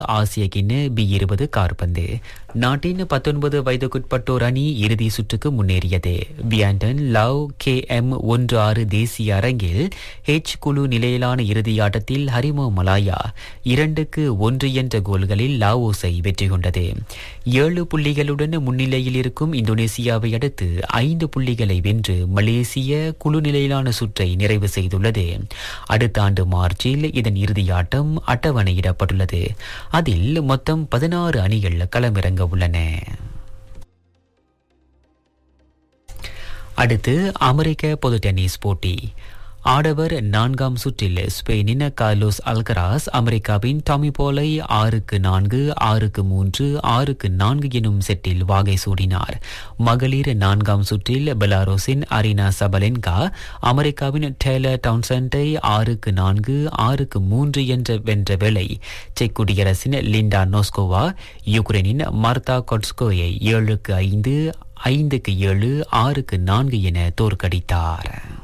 ஆசிய கிண்ண பி இருபது கார்பந்து நாட்டின் பத்தொன்பது வயதுக்குட்பட்டோர் அணி இறுதி சுற்றுக்கு முன்னேறியது பியாண்டன் லவ் கே எம் ஒன்று ஆறு தேசிய அரங்கில் ஹெச் குழு நிலையிலான இறுதி ஆட்டத்தில் ஹரிமோ மலாயா இரண்டுக்கு ஒன்று என்ற கோல்களில் லாவோஸை வெற்றி கொண்டது ஏழு புள்ளிகளுடன் முன்னிலையில் இருக்கும் இந்தோனேசியாவை அடுத்து ஐந்து புள்ளிகளை வென்று மலேசிய குழு நிலையிலான சுற்றை நிறைவு செய்துள்ளது அடுத்த ஆண்டு மார்ச்சில் இதன் இறுதி ஆட்டம் அட்டவணையிடப்பட்டுள்ளது அதில் மொத்தம் பதினாறு அணிகள் களமிறங்க உள்ளன அடுத்து அமெரிக்க பொது டென்னிஸ் போட்டி ஆடவர் நான்காம் சுற்றில் ஸ்பெயினின் கார்லோஸ் அல்கராஸ் அமெரிக்காவின் டாமி போலை ஆறுக்கு நான்கு ஆறுக்கு மூன்று ஆறுக்கு நான்கு எனும் செட்டில் வாகை சூடினார் மகளிர் நான்காம் சுற்றில் பெலாரோஸின் அரினா சபலென்கா அமெரிக்காவின் டேலர் டவுன்சண்டை ஆறுக்கு நான்கு ஆறுக்கு மூன்று என்ற வென்ற வேளை செக் குடியரசின் லிண்டா நோஸ்கோவா யுக்ரைனின் மார்த்தா கொட்ஸ்கோயை ஏழுக்கு ஐந்து ஐந்துக்கு ஏழு ஆறுக்கு நான்கு என தோற்கடித்தார்